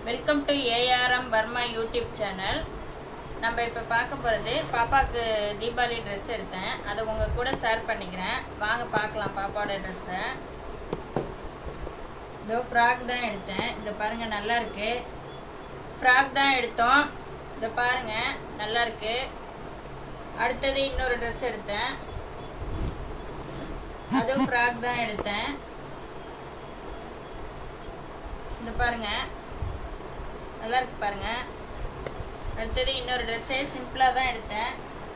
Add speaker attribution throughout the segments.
Speaker 1: welcome to ARM Burma YouTube channel நம்ம இப்போ பார்க்க போகிறது பாப்பாவுக்கு தீபாவளி ட்ரெஸ் எடுத்தேன் அதை உங்கள் கூட ஷேர் பண்ணிக்கிறேன் வாங்க பார்க்கலாம் பாப்பாவோட ட்ரெஸ்ஸை இதோ ஃப்ராக் தான் எடுத்தேன் இதை பாருங்கள் நல்லா இருக்கு ஃப்ராக் தான் எடுத்தோம் இதை பாருங்கள் நல்லா இருக்கு அடுத்தது இன்னொரு ட்ரெஸ் எடுத்தேன் அதுவும் ஃப்ராக் தான் எடுத்தேன் இந்த பாருங்க நல்லா இருக்கு பாருங்க அடுத்தது இன்னொரு ட்ரெஸ்ஸே சிம்பிளாக தான் எடுத்தேன்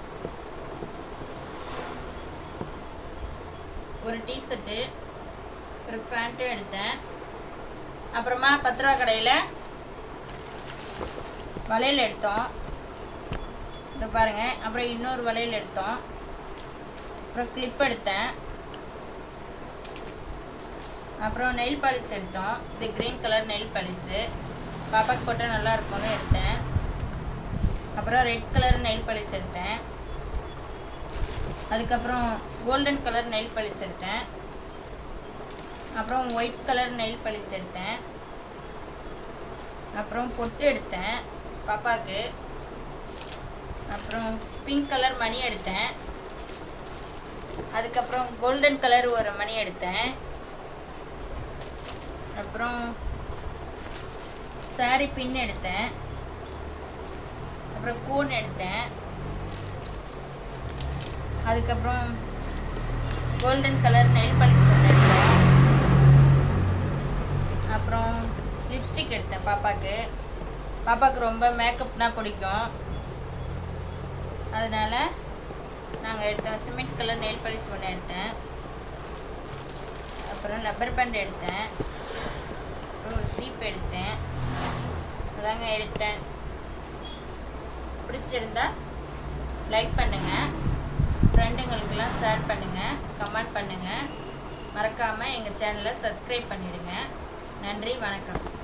Speaker 1: ஒரு டிஷர்ட்டு ஒரு பேண்ட்டும் எடுத்தேன் அப்புறமா பத்து ரூபா கடையில் வளையல் எடுத்தோம் இந்த பாருங்க அப்புறம் இன்னொரு வளையல் எடுத்தோம் அப்புறம் கிளிப் எடுத்தேன் அப்புறம் நெயில் பாலிஷ் எடுத்தோம் இது க்ரீன் கலர் நெயில் பாலிஷு பாப்பாக்கு போட்டால் நல்லா இருக்கும்னு எடுத்தேன் அப்புறம் ரெட் கலர் நெயில் பாலிஷ் எடுத்தேன் அதுக்கப்புறம் கோல்டன் கலர் நெயில் பாலிஷ் எடுத்தேன் அப்புறம் ஒயிட் கலர் நெயில் பாலிஷ் எடுத்தேன் அப்புறம் பொட்டு எடுத்தேன் பாப்பாவுக்கு அப்புறம் பிங்க் கலர் மணி எடுத்தேன் அதுக்கப்புறம் கோல்டன் கலர் ஒரு மணி எடுத்தேன் அப்புறம் சாரி பின் எடுத்தேன் அப்புறம் கூன் எடுத்தேன் அதுக்கப்புறம் கோல்டன் கலர் நெயில் பாலிஷ் ஒன்று எடுத்தேன் அப்புறம் லிப்ஸ்டிக் எடுத்தேன் பாப்பாவுக்கு பாப்பாவுக்கு ரொம்ப மேக்கப்னா பிடிக்கும் அதனால் நாங்கள் எடுத்தோம் சிமெண்ட் கலர் நெயில் பாலிஷ் ஒன்று எடுத்தேன் அப்புறம் ரப்பர் பேண்ட் எடுத்தேன் அப்புறம் ஒரு சீப் எடுத்தேன் அதாங்க எடுத்தேன் பிடிச்சிருந்தா லைக் பண்ணுங்கள் ஃப்ரெண்டுங்களுக்கெல்லாம் ஷேர் பண்ணுங்கள் கமெண்ட் பண்ணுங்கள் மறக்காமல் எங்கள் சேனலை சப்ஸ்கிரைப் பண்ணிவிடுங்க நன்றி வணக்கம்